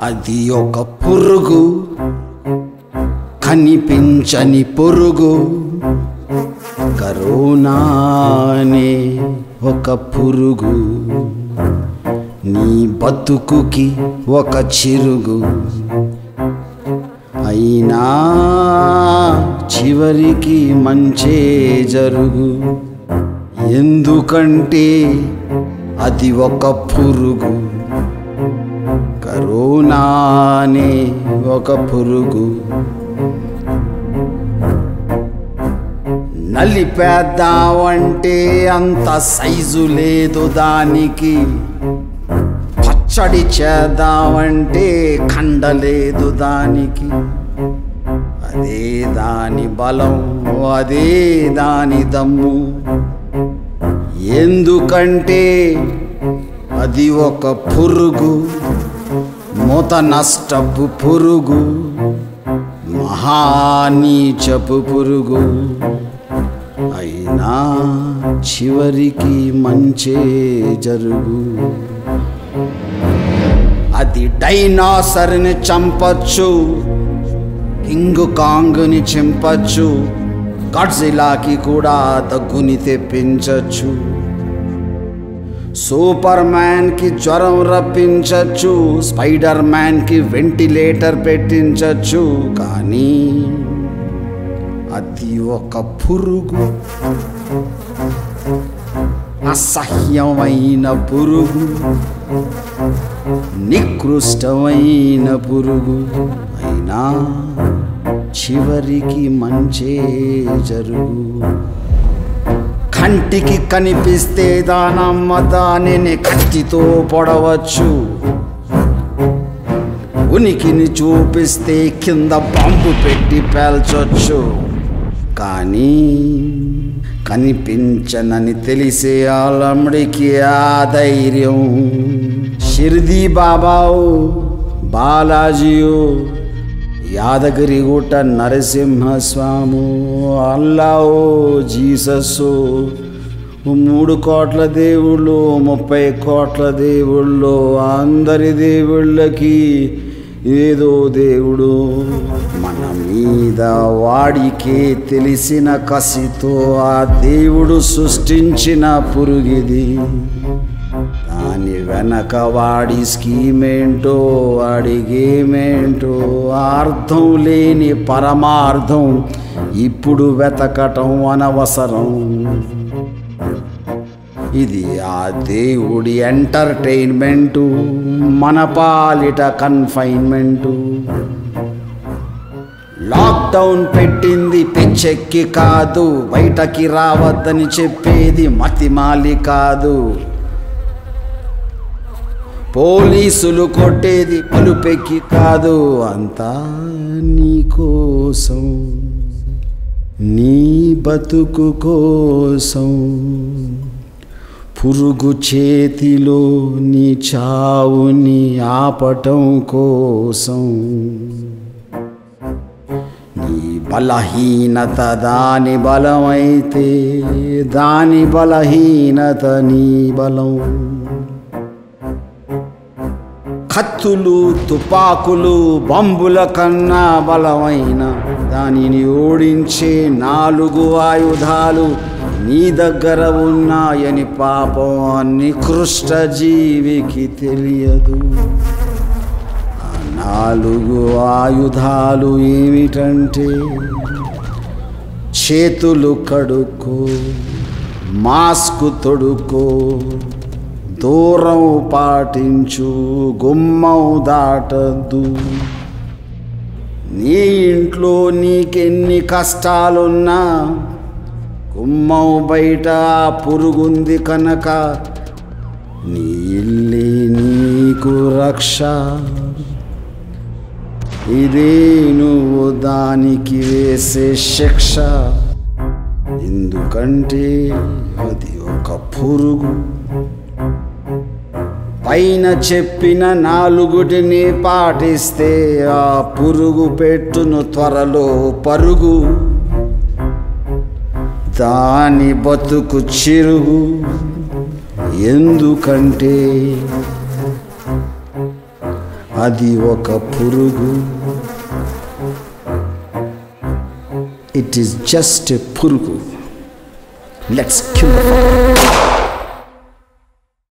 అది ఒక పురుగు కనిపించని పురుగు కరోనానే ఒక పురుగు నీ బతుకుకి ఒక చిరుగు అయినా చివరికి మంచే జరుగు ఎందుకంటే అది ఒక పురుగు కరోనానే ఒక పురుగు నలిపేద్దామంటే అంత సైజు లేదు దానికి పచ్చడి చేద్దామంటే కండలేదు దానికి అదే దాని బలం అదే దాని దమ్ము ఎందుకంటే అది ఒక పురుగు మూత నష్టపు పురుగు మహానీచపు పురుగు అయినా చివరికి మంచే జరుగు అది డైనాసర్ని చంపచ్చు కింగ్ కాంగ్ని చింపచ్చు గడ్జిలాకి కూడా దగ్గుని తెప్పించచ్చు సూపర్ మ్యాన్ కి జ్వరం రప్పించచ్చు స్పైడర్ మ్యాన్ కి వెంటిలేటర్ పెట్టించచ్చు కానీ అది ఒక పురుగు అసహ్యమైన పురుగు నికృష్టమైన పురుగు అయినా చివరికి మంచే జరుగు కంటికి కనిపిస్తే దానమ్మ దానిని కత్తితో పొడవచ్చు ఉనికిని చూపిస్తే కింద బాంబు పెట్టి పేల్చొచ్చు కానీ కనిపించనని తెలిసే ఆలముడికి ఆ ధైర్యం షిర్దీ బాబావు బాలాజీయో యాదగిరిగుట్ట నరసింహస్వాము అల్లావో జీసస్సు మూడు కోట్ల దేవుళ్ళు ముప్పై కోట్ల దేవుళ్ళు అందరి దేవుళ్ళకి ఏదో దేవుడు మన మీద వాడికే తెలిసిన కసితో ఆ దేవుడు సృష్టించిన పురుగిది దాని వెనక వాడి స్కీమేంటో వాడి గేమేంటో అర్థం లేని పరమార్థం ఇప్పుడు వెతకటం అనవసరం ఇది ఆ దేవుడి ఎంటర్టైన్మెంటు మన పాలిట కన్ఫైన్మెంటు లాక్డౌన్ పెట్టింది పిచ్చెక్కి కాదు బయటకి రావద్దని చెప్పేది మతిమాలి కాదు పోలీసులు కొట్టేది పలుపెక్కి కాదు అంతా నీ కోసం నీ బతుకు కోసం పురుగు చేతిలో నీ చావుని ఆపటం కోసం నీ బలహీనత దాని బలమైతే దాని బలహీనత నీ బలం కత్తులు తుపాకులు బంబుల కన్నా బలమైన దానిని ఓడించే నాలుగు ఆయుధాలు నీ దగ్గర ఉన్నాయని పాపం నికృష్ట జీవికి తెలియదు ఆ నాలుగు ఆయుధాలు ఏమిటంటే చేతులు కడుక్కో మాస్క్ తొడుక్కో దూరం పాటించు గుమ్మం దాటద్దు నీ ఇంట్లో నీకెన్ని కష్టాలున్నా గుమ్మం బయట ఆ పురుగుంది కనుక నీ ఇల్లే నీకు రక్ష ఇదే నువ్వు దానికి వేసే శిక్ష ఎందుకంటే అది ఒక పురుగు పైన చెప్పిన నాలుగుటిని పాటిస్తే ఆ పురుగు పెట్టును త్వరలో పరుగు దాని బతుకు చిరుగు ఎందుకంటే అది ఒక పురుగు ఇట్ ఈస్ జస్ట్ ఎ పురుగు లెట్స్ కిల్